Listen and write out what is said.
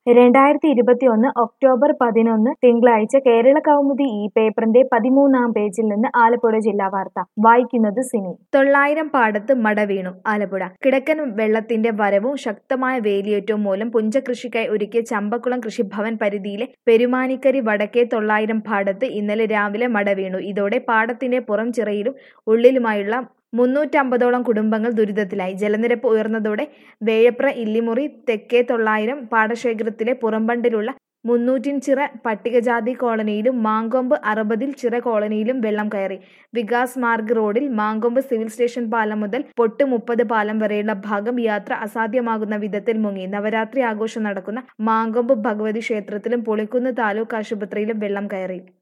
രണ്ടായിരത്തി ഇരുപത്തിയൊന്ന് ഒക്ടോബർ പതിനൊന്ന് തിങ്കളാഴ്ച കേരള കൗമുദി ഈ പേപ്പറിന്റെ പതിമൂന്നാം പേജിൽ നിന്ന് ആലപ്പുഴ ജില്ലാ വാർത്ത വായിക്കുന്നത് സിനി തൊള്ളായിരം പാടത്ത് മട വീണു ആലപ്പുഴ കിഴക്കൻ വെള്ളത്തിന്റെ വരവും ശക്തമായ വേലിയേറ്റവും മൂലം പുഞ്ചകൃഷിക്കായി ഒരുക്കിയ ചമ്പക്കുളം കൃഷിഭവൻ പരിധിയിലെ പെരുമാനിക്കരി വടക്കേ തൊള്ളായിരം പാടത്ത് ഇന്നലെ രാവിലെ മട വീണു ഇതോടെ പാടത്തിന്റെ പുറം ചിറയിലും ഉള്ളിലുമായുള്ള മുന്നൂറ്റമ്പതോളം കുടുംബങ്ങൾ ദുരിതത്തിലായി ജലനിരപ്പ് ഉയർന്നതോടെ വേഴപ്ര ഇല്ലിമുറി തെക്കേ തൊള്ളായിരം പാടശേഖരത്തിലെ പുറംബണ്ടിലുള്ള മുന്നൂറ്റിൻചിറ പട്ടികജാതി കോളനിയിലും മാങ്കൊമ്പ് അറുപതിൽ ചിറ കോളനിയിലും വെള്ളം കയറി വികാസ് മാർഗ് റോഡിൽ മാങ്കൊമ്പ് സിവിൽ സ്റ്റേഷൻ പാലം മുതൽ പൊട്ട് മുപ്പത് പാലം വരെയുള്ള ഭാഗം യാത്ര അസാധ്യമാകുന്ന വിധത്തിൽ മുങ്ങി നവരാത്രി ആഘോഷം നടക്കുന്ന മാങ്കൊമ്പ് ഭഗവതി ക്ഷേത്രത്തിലും പുളിക്കുന്ന് താലൂക്ക് ആശുപത്രിയിലും വെള്ളം കയറി